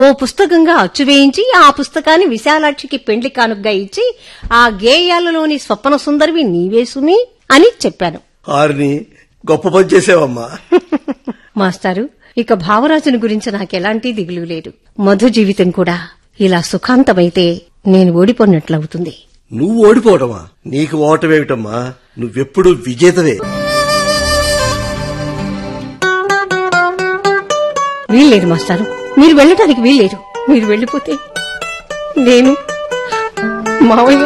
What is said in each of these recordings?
ఓ పుస్తకంగా అచ్చువేయించి ఆ పుస్తకాన్ని విశాలాక్షికి పెండ్లి కానుగ్గా ఇచ్చి ఆ గేయాలలోని స్వప్న సుందరివి నీవేసుని అని చెప్పాను ఆరిని గొప్ప పని చేసావమ్మా మాస్టారు ఇక భావరాజుని గురించి నాకెలాంటి దిగులు లేదు మధు జీవితం కూడా ఇలా సుఖాంతమైతే నేను ఓడిపోయినట్లవుతుంది నువ్వు ఓడిపోవటమా నీకు ఓటమేమిటమ్మా నువ్వెప్పుడు విజేతవే వీల్లేదు మాస్టారు మీరు వెళ్ళటానికి వీల్లేదు మీరు వెళ్ళిపోతే నేను మావయ్య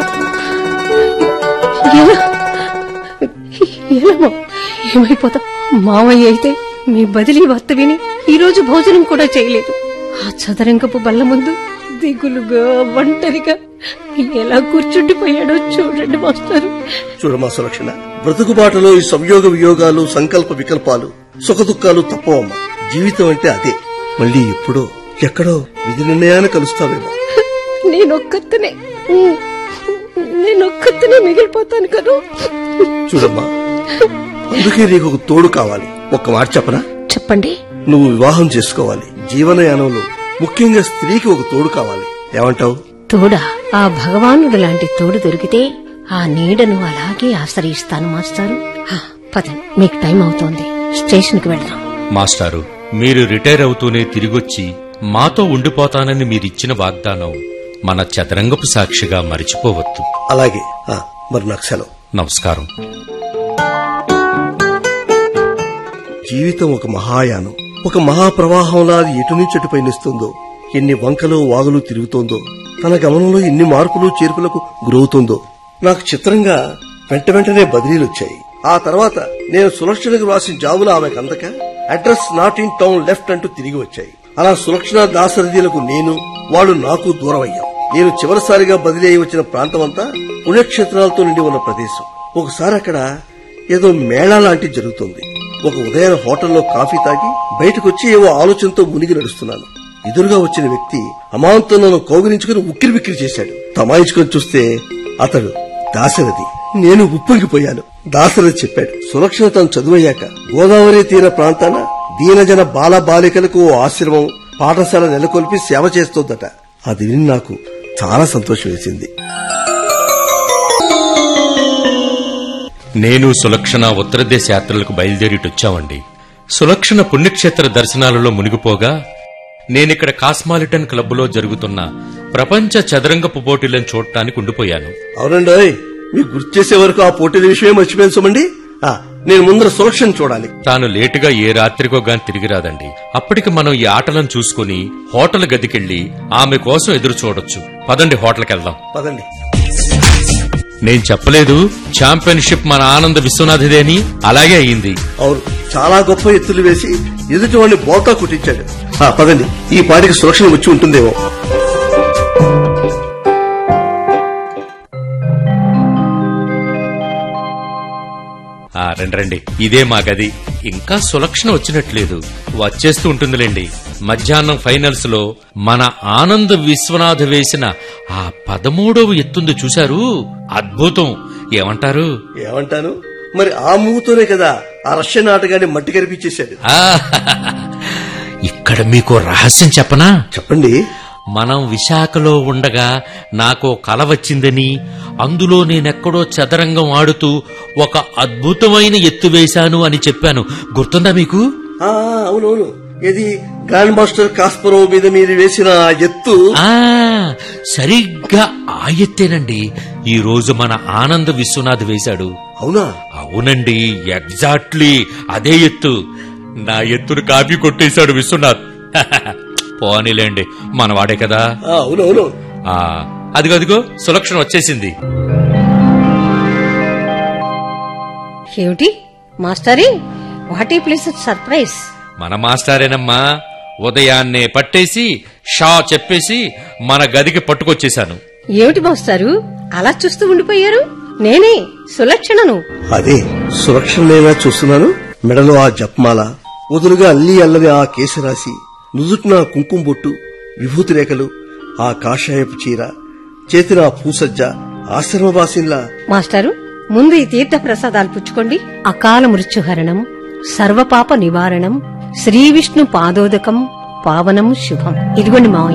ఎలా ఎలా మా- ఏమైపోతాం మావయ్య అయితే మీ బదిలీ వార్త విని ఈ రోజు భోజనం కూడా చేయలేదు ఆ చదరంగపు బల్ల ముందు దిగులుగా ఒంటరిగా ఎలా కూర్చుండిపోయాడో చూడండి మాస్టారు చూడమా సులక్షణ బ్రతుకుబాటలో ఈ సంయోగ వియోగాలు సంకల్ప వికల్పాలు సుఖదుఖాలు తప్పవమ్మా జీవితం అంటే అదే మళ్ళీ ఎప్పుడో ఎక్కడో విధి నిర్ణయాన్ని కలుస్తావేమో నేనొక్కతనే నేనొక్కతనే మిగిలిపోతాను కదా చూడమ్మా అందుకే నీకు ఒక తోడు కావాలి ఒక్క మాట చెప్పనా చెప్పండి నువ్వు వివాహం చేసుకోవాలి జీవనయానంలో ముఖ్యంగా స్త్రీకి ఒక తోడు కావాలి ఏమంటావు తోడా ఆ భగవానుడు లాంటి తోడు దొరికితే ఆ నీడను అలాగే ఆశ్రయిస్తాను మాస్టారు ఆ, పదండి మీకు టైం అవుతోంది స్టేషన్కి వెళ్దాం మాస్టారు మీరు రిటైర్ అవుతూనే తిరిగొచ్చి మాతో ఉండిపోతానని మీరిచ్చిన వాగ్దానం మన చదరంగపు సాక్షిగా మరిచిపోవద్దు అలాగే ఆ, మరి నాకు సెలవు నమస్కారం జీవితం ఒక మహాయానం ఒక మహాప్రవాహంలా అది ఎటు నుంచి అటు పయనిస్తుందో ఎన్ని వంకలు వాగులు తిరుగుతోందో తన గమనంలో ఎన్ని మార్పులు చేర్పులకు గురవుతుందో నాకు చిత్రంగా వెంట వెంటనే బదిలీలు వచ్చాయి ఆ తర్వాత నేను సులక్షణకు రాసిన జాబులు ఆమెకు అందక address not in town left అంటూ తిరిగి వచ్చాయి అలా సులక్షణ దాసరథీలకు నేను వాళ్ళు నాకు దూరం అయ్యాం నేను చివరిసారిగా బదిలీ అయి వచ్చిన ప్రాంతమంతా పుణ్యక్షేత్రాలతో నిండి ఉన్న ప్రదేశం ఒకసారి అక్కడ ఏదో మేళా లాంటి జరుగుతుంది ఒక ఉదయం హోటల్లో కాఫీ తాగి బయటకొచ్చి ఏవో ఆలోచనతో మునిగి నడుస్తున్నాను ఎదురుగా వచ్చిన వ్యక్తి అమాంతం నన్ను కౌగిలించుకుని ఉక్కిరి బిక్కిరి చేశాడు తమాయించుకొని చూస్తే అతడు దాశరథి నేను ఉప్పొంగిపోయాను దాశరథి చెప్పాడు సురక్షణ తను చదువయ్యాక గోదావరి తీర ప్రాంతాన దీనజన బాల బాలికలకు ఓ ఆశ్రమం పాఠశాల నెలకొల్పి సేవ చేస్తోందట అది విని నాకు చాలా సంతోషం వేసింది నేను సులక్షణ ఉత్తర దేశ యాత్రలకు బయలుదేరిటొచ్చామండి సులక్షణ పుణ్యక్షేత్ర దర్శనాలలో మునిగిపోగా నేనిక్కడ కాస్మాలిటన్ క్లబ్లో జరుగుతున్న ప్రపంచ చదరంగపు పోటీలను చూడటానికి ఉండిపోయాను అవునండి ఓయ్. మీకు గుర్తు చేసే వరకు ఆ పోటీల విషయమే మర్చిపోయాను సుమండి ఆ, నేను ముందర సురక్షను చూడాలి తాను లేటుగా ఏ రాత్రికో గాని తిరిగి రాదండి అప్పటికి మనం ఈ ఆటలను చూసుకుని హోటల్ గదికెళ్లి ఆమె కోసం ఎదురు చూడొచ్చు పదండి హోటల్కి వెళ్దాం పదండి నేను చెప్పలేదు ఛాంపియన్షిప్ మన ఆనంద విశ్వనాథిదే అని అలాగే అయింది అవును చాలా గొప్ప ఎత్తులు వేసి ఎదుటి వాడిని బోల్తా కుట్టించాడు ఆ, పదండి ఈ పాటికి సురక్షణ వచ్చి ఉంటుందేమో ఆ రండి రండి ఇదే మా గది ఇంకా సులక్షణ వచ్చినట్లేదు వచ్చేస్తూ ఉంటుందిలేండి మధ్యాహ్నం ఫైనల్స్ లో మన ఆనంద్ విశ్వనాథ్ వేసిన ఆ పదమూడవ ఎత్తుంది చూశారు అద్భుతం ఏమంటారు ఏమంటాను మరి ఆ మూతోనే కదా ఆ రష్యన్ ఆటగాన్ని మట్టి కనిపించేశాడు ఆ, ఇక్కడ మీకు రహస్యం చెప్పనా చెప్పండి మనం విశాఖలో ఉండగా నాకు కల వచ్చిందని అందులో నేనెక్కడో చదరంగం ఆడుతూ ఒక అద్భుతమైన ఎత్తు వేశాను అని చెప్పాను గుర్తుందా మీకు ఆ అవునవును ఇది గ్రాండ్ మాస్టర్ కాస్పరో మీద మీరు వేసిన ఆ ఎత్తు ఆ సరిగ్గా ఆ ఎత్తేనండి ఈ రోజు మన ఆనంద్ విశ్వనాథ్ వేశాడు అవునా అవునండి ఎగ్జాక్ట్లీ అదే ఎత్తు నా ఎత్తును కాపీ కొట్టేశాడు విశ్వనాథ్ పోనీలేండి మనవాడే కదా ఆ, అవునవును ఆ అదిగో అదిగో సులక్షణ వచ్చేసింది ఏమిటి మాస్టరీ వాట్ ఈ ప్లేస్ సర్ప్రైజ్ మన మాస్టారేనమ్మా ఉదయాన్నే పట్టేసి షా చెప్పేసి మన గదికి పట్టుకొచ్చేశాను ఏమిటి మాస్టారు అలా చూస్తూ ఉండిపోయారు నేనే సులక్షణను అదే సురక్షణేనా చూస్తున్నాను మెడలో ఆ జపమాల వదులుగా అల్లి అల్లని ఆ కేశరాశి నుదుటిన కుంకుమ బొట్టు విభూతి రేఖలు ఆ కాషాయపు చీర చేతిన ఆ పూసజ్జ ఆశ్రమవాసిన్లా మాస్టారు ముందు ఈ తీర్థ ప్రసాదాలు పుచ్చుకోండి అకాల మృత్యుహరణం సర్వపాప నివారణం శ్రీ విష్ణు పాదోదకం పావనం శుభం ఇదిగోండి మావయ్య